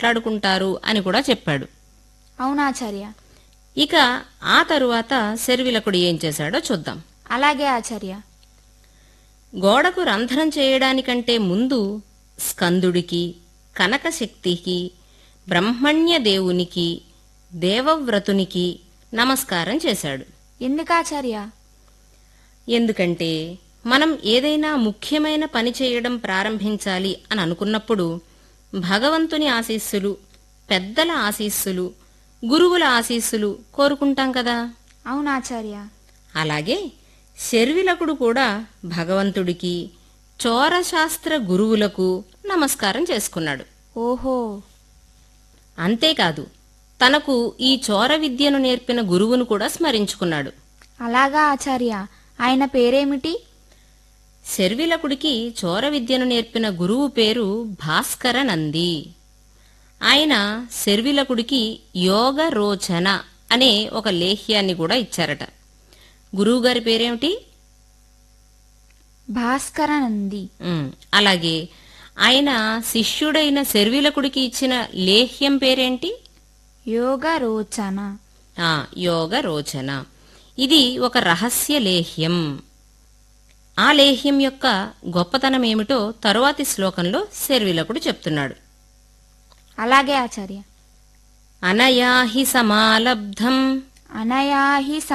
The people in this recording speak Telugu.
మాట్లాడుకుంటారు అని కూడా చెప్పాడు అవునాచార్య ఇక ఆ తరువాత శర్విలకుడు ఏం చేశాడో చూద్దాం అలాగే ఆచార్య గోడకు రంధ్రం చేయడానికంటే ముందు స్కందుడికి కనకశక్తికి బ్రహ్మణ్య దేవునికి దేవవ్రతునికి నమస్కారం చేశాడు ఎందుకాచార్య ఎందుకంటే మనం ఏదైనా ముఖ్యమైన పని చేయడం ప్రారంభించాలి అని అనుకున్నప్పుడు భగవంతుని ఆశీస్సులు పెద్దల ఆశీస్సులు గురువుల ఆశీస్సులు కోరుకుంటాం కదా అవునాచార్య అలాగే శర్విలకుడు కూడా భగవంతుడికి చోరశాస్త్ర గురువులకు నమస్కారం చేసుకున్నాడు ఓహో అంతేకాదు తనకు ఈ చోర విద్యను నేర్పిన గురువును కూడా స్మరించుకున్నాడు అలాగా ఆచార్య ఆయన పేరేమిటి శర్విలకుడికి చోర విద్యను నేర్పిన గురువు పేరు భాస్కర నంది ఆయన శర్విలకుడికి యోగ రోచన అనే ఒక లేహ్యాన్ని కూడా ఇచ్చారట గురువుగారి పేరేమిటి భాస్కరనంది ఉమ్, అలాగే ఆయన శిష్యుడైన శర్విలకుడికి ఇచ్చిన లేహ్యం పేరేంటి యోగ రోచన ఆ యోగ రోచన ఇది ఒక రహస్య లేహ్యం ఆ లేహ్యం యొక్క గొప్పతనం ఏమిటో తరువాతి శ్లోకంలో శర్విలకుడు చెప్తున్నాడు అలాగే ఆచార్య అనయాహి సమాలబ్ధం అనయాహి